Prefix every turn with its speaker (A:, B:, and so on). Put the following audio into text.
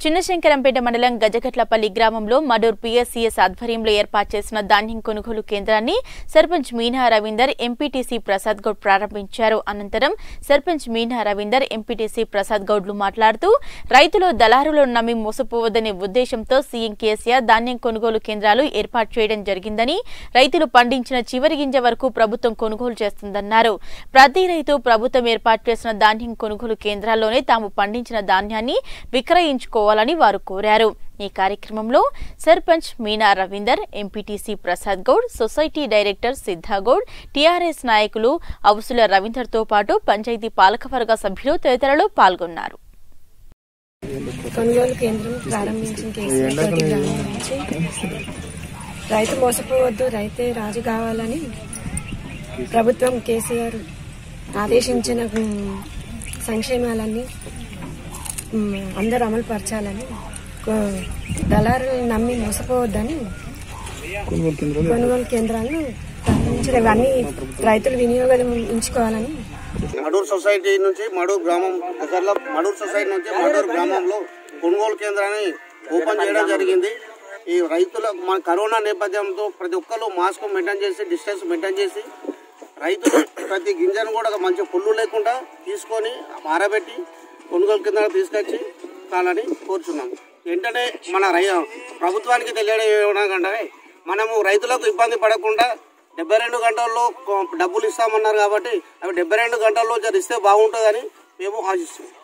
A: చిన్నశంకరంపేట మండలం గజగట్లపల్లి గ్రామంలో మడూర్ పిఎస్సిఎస్ ఆధ్వర్యంలో ఏర్పాటు చేసిన ధాన్యం కొనుగోలు కేంద్రాన్ని సర్పంచ్ మీనా రవీందర్ ఎంపీటీసీ ప్రసాద్ గౌడ్ ప్రారంభించారు అనంతరం సర్పంచ్ మీనా రవీందర్ ఎంపీటీసీ ప్రసాద్ గౌడ్లు మాట్లాడుతూ రైతులు దళారులను నమ్మి మోసపోవద్దనే ఉద్దేశంతో సీఎం కేసీఆర్ ధాన్యం కొనుగోలు కేంద్రాలు ఏర్పాటు చేయడం జరిగిందని రైతులు పండించిన చివరి గింజ వరకు ప్రభుత్వం కొనుగోలు చేస్తుందన్నారు ప్రతి రైతు ప్రభుత్వం ఏర్పాటు చేసిన ధాన్యం కొనుగోలు కేంద్రాల్లోనే తాము పండించిన ధాన్యాన్ని విక్రయించుకోవాలని వారు కోరారు ఈ కార్యక్రమంలో sarpanch Meena Ravinder MPTC Prasad Goud society director Siddhagoud TRS నాయకులు అవుసుల రవీందర్తో పాటు పంచాయతీ పాలకవర్గ సభ్యులు తదితరులు పాల్గొన్నారు
B: కొనుగోలు కేంద్రం ప్రారంభించిన కేసీఆర్ తోటి గ్రామం నుంచి రైతు మోసపోవద్దు రైతే రాజు కావాలని ప్రభుత్వం కేసీఆర్ ఆదేశించిన ఉమ్, సంక్షేమాలన్నీ ఉమ్, అందరూ అమలు పరచాలని కో- దళారులను నమ్మి మోసపోవద్దని కొనుగోలు కేంద్రాలను ప్రారంభించడం ఇవన్నీ రైతులు వినియోగించుకోవాలని
C: మడూర్ సొసైటీ నుంచి మడూర్ గ్రామం దగ్గరలో మడూర్ సొసైటీ నుంచి మడూర్ గ్రామంలో కొనుగోలు కేంద్రాన్ని ఓపెన్ చేయడం జరిగింది ఈ రైతుల మన కరోనా నేపథ్యంతో ప్రతి ఒక్కరు మాస్క్ మెయింటైన్ చేసి డిస్టెన్స్ మెయింటైన్ చేసి రైతులు ప్రతి గింజను కూడా మంచి పుల్లు లేకుండా తీసుకొని ఆరబెట్టి కొనుగోలు కేంద్రానికి తీసుకొచ్చి కాలని కోరుచున్నాం వెంటనే మన రై ప్రభుత్వానికి తెలియడం మనము రైతులకు ఇబ్బంది పడకుండా డెబ్బై రెండు గంటల్లో కొ- డబ్బులు ఇస్తామన్నారు కాబట్టి అవి డెబ్బై రెండు గంటల్లో జర ఇస్తే బాగుంటుందని మేము ఆశిస్తున్నాం